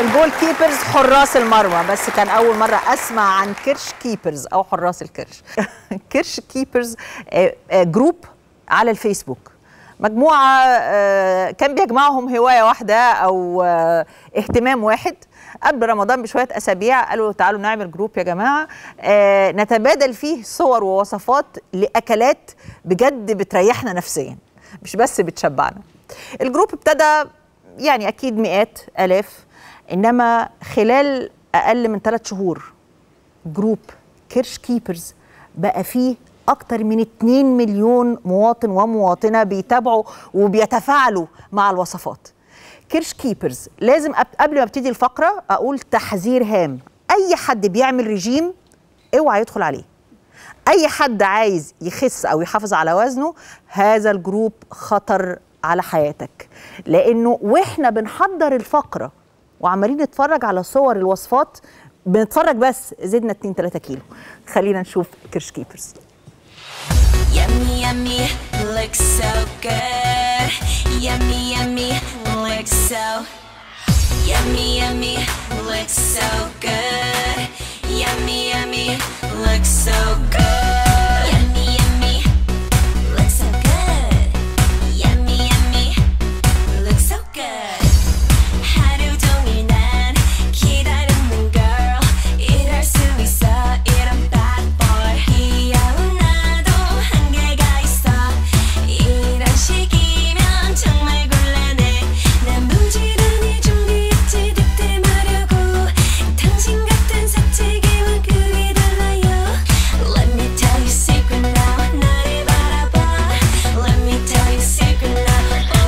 الجول كيبرز حراس المرمى بس كان اول مره اسمع عن كيرش كيبرز او حراس الكرش كيرش كيبرز آه، آه، جروب على الفيسبوك مجموعه آه، كان بيجمعهم هوايه واحده او آه، اهتمام واحد قبل رمضان بشويه اسابيع قالوا تعالوا نعمل جروب يا جماعه آه، نتبادل فيه صور ووصفات لاكلات بجد بتريحنا نفسيا مش بس بتشبعنا الجروب ابتدى يعني اكيد مئات الاف انما خلال اقل من ثلاث شهور جروب كيرش كيبرز بقى فيه اكتر من 2 مليون مواطن ومواطنه بيتابعوا وبيتفاعلوا مع الوصفات كيرش كيبرز لازم أب- قبل ما ابتدي الفقره اقول تحذير هام اي حد بيعمل رجيم اوعى يدخل عليه اي حد عايز يخس او يحافظ على وزنه هذا الجروب خطر على حياتك لانه واحنا بنحضر الفقره وعمالين نتفرج على صور الوصفات بنتفرج بس زدنا 2 3 كيلو خلينا نشوف كرش كيبرز Yummy, yummy, looks so good. Yummy, yummy, looks so. Yummy, yummy, looks so good. Yummy, yummy, looks so good. Yummy, yummy, looks so good. Yummy, yummy, looks so good. 하루 종일 난 기다리는 girl 이럴 수 있어 이런 bad boy 귀여운 나도 한계가 있어 이런 식이면 정말 곤란해 난 부지런히 준비했지 득템하려고 당신 같은 사치기와 그리 달라요 Let me tell you secret now 나를 바라봐 Let me tell you secret now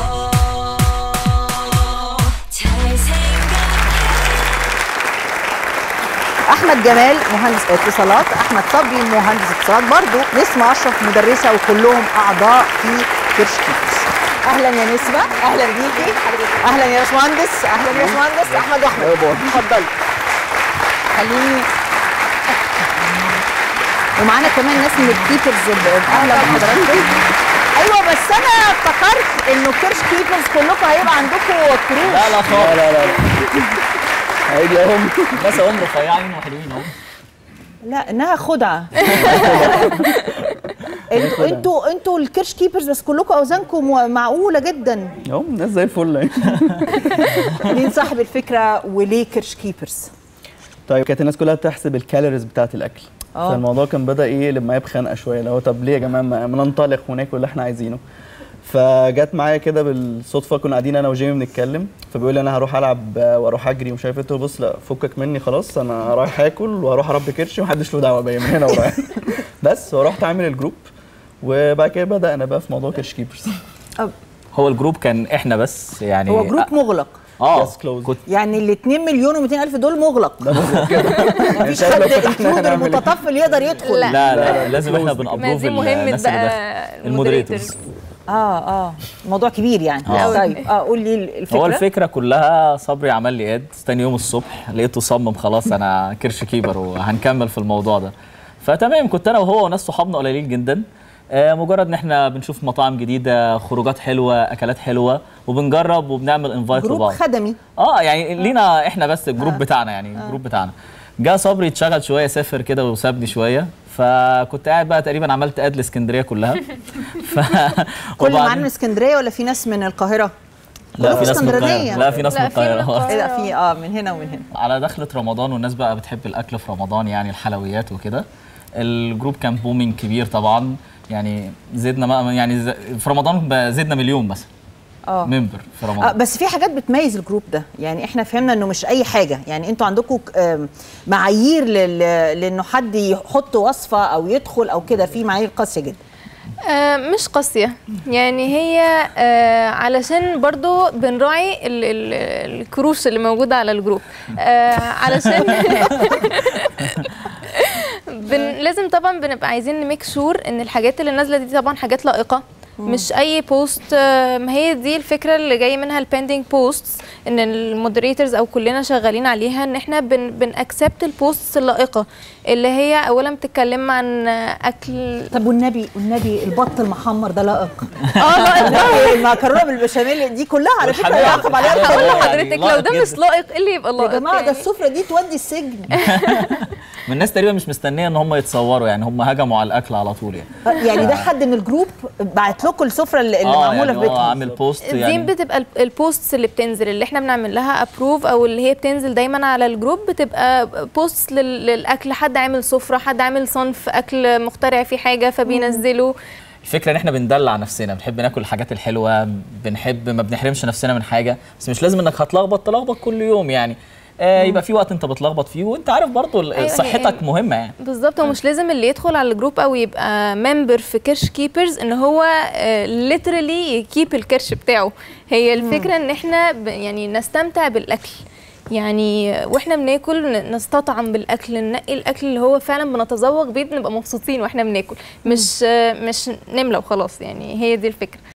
oh, 잘 생각해 احمد جمال مهندس اتصالات احمد صبري مهندس اتصالات برضو نسمة اشرف مدرسه وكلهم اعضاء في كرش كيبرز اهلا يا نسمه اهلا بيكي اهلا يا باشمهندس اهلا يا باشمهندس احمد واحمد اتفضلي خليني ومعانا كمان ناس من الكيبرز اهلا بحضراتكم ايوه بس انا افتكرت انه كرش كيبرز كلكم هيبقى عندكم كروش لا لا خالص لا لا لا هيدي اهم بس هم رفيعين وحلوين اهو لا انها خدعه انتوا انتوا انتوا الكرش كيبرز بس كلكم اوزانكم معقوله جدا اهم الناس زي الفل يعني مين صاحب الفكره وليه كرش كيبرز طيب كانت الناس كلها بتحسب الكالوريز بتاعت الاكل آه. فالموضوع كان بدا ايه يقلب معايا بخنقه شويه اللي هو طب ليه يا جماعه ما ما ننطلق وناكل اللي احنا عايزينه فجت معايا كده بالصدفه كنا قاعدين انا وجيمي بنتكلم فبيقول لي انا هروح العب آه، واروح اجري ومش عارف ايه قلت له بص لا فكك مني خلاص انا رايح اكل وهروح اربي كرشي ومحدش له دعوه بيا من هنا ورايح بس ورحت عامل الجروب وبعد كده بدانا بقى في موضوع كرش كيبرز هو الجروب كان احنا بس يعني هو جروب مغلق اه Yes, closed. كنت يعني ال 2 مليون و200 الف دول مغلق ده مظبوط كده مفيش يعني حد لو فتحنا الكيود هنعمل إيه؟ المتطفل يقدر يدخل لا. لا لا لازم احنا closed. ما بنابروف دي مهمة الناس اللي بقى داخل المودريتورز اه اه الموضوع كبير يعني آه. طيب اه قول لي الفكره هو الفكره كلها صبري عمل لي اد تاني يوم الصبح لقيته صمم خلاص انا كرش كيبر وهنكمل في الموضوع ده فتمام كنت انا وهو وناس صحابنا قليلين جدا آه، مجرد ان احنا بنشوف مطاعم جديده خروجات حلوه اكلات حلوه وبنجرب وبنعمل انفايت جروب لبعض خدمي اه يعني لينا احنا بس الجروب بتاعنا يعني الجروب بتاعنا جه صبري اتشغل شويه سافر كده وسابني شويه فكنت قاعد بقى تقريبا عملت اد لاسكندريه كلها ف كل اللي وبعدين- معانا من اسكندريه ولا في ناس من القاهره لا كله في ناس من اسكندرانية. القاهره لا في ناس من لا، في من القاهره القاهرة. ايه ده في اه من هنا ومن هنا على دخلة رمضان والناس بقى بتحب الأكل في رمضان يعني الحلويات وكده الجروب كان بومينج كبير طبعا يعني زدنا بقى يعني ز- في رمضان بقى زدنا مليون مثلا اه ممبر في آه رمضان بس في حاجات بتميز الجروب ده يعني احنا فهمنا انه مش اي حاجه يعني انتوا عندكم آم، معايير لل... لانه حد يحط وصفه او يدخل او كده في معايير قاسيه جدا آه مش قاسية يعني هي آه علشان برضو بنراعي ال ال الكروش اللي موجودة على الجروب آه علشان بن لازم طبعا بنبقى عايزين نميك شور ان الحاجات اللي نازلة دي طبعا حاجات لائقة مش اي بوست آه، ما هي دي الفكره اللي جاي منها البيندينج بوستس ان المودريتورز او كلنا شغالين عليها ان احنا بن بن اكسبت البوستس اللائقه اللي هي اولا بتتكلم عن آه، اكل طب والنبي والنبي البط المحمر ده لائق اه لا النبي المكرونه بالبشاميل دي كلها على فكره والحمام. يعاقب عليها هقول هقول القانون. يعني لحضرتك لو ده لائق مش جدا. لائق ايه اللي يبقى يا لائق جماعه ده يعني؟ السفره دي تودي السجن من الناس تقريبا مش مستنيه ان هم يتصوروا يعني هم هجموا على الاكل على طول يعني يعني ده حد من الجروب بعت لكم السفره اللي, اللي معموله يعني في هو بيتهم عامل بوست دي يعني بتبقى ال- البوستس اللي بتنزل اللي احنا بنعمل لها ابروف او اللي هي بتنزل دايما على الجروب بتبقى بوست للاكل حد عامل سفره حد عامل صنف اكل مخترع فيه حاجه فبينزله الفكره ان احنا بندلع نفسنا بنحب ناكل الحاجات الحلوه بنحب ما بنحرمش نفسنا من حاجه بس مش لازم انك هتلخبط تلخبط كل يوم يعني آه يبقى في وقت انت بتلخبط فيه وانت عارف برضو ال- أيوة، صحتك يعني- مهمه يعني بالظبط ومش لازم اللي يدخل على الجروب او يبقى ممبر في كرش كيبرز ان هو ليترالي يكيب الكرش بتاعه هي الفكره ان احنا ب- يعني نستمتع بالاكل يعني واحنا بناكل ن- نستطعم بالاكل ننقي الاكل اللي هو فعلا بنتذوق بيه نبقى مبسوطين واحنا بناكل مش آه، مش نملى وخلاص يعني هي دي الفكره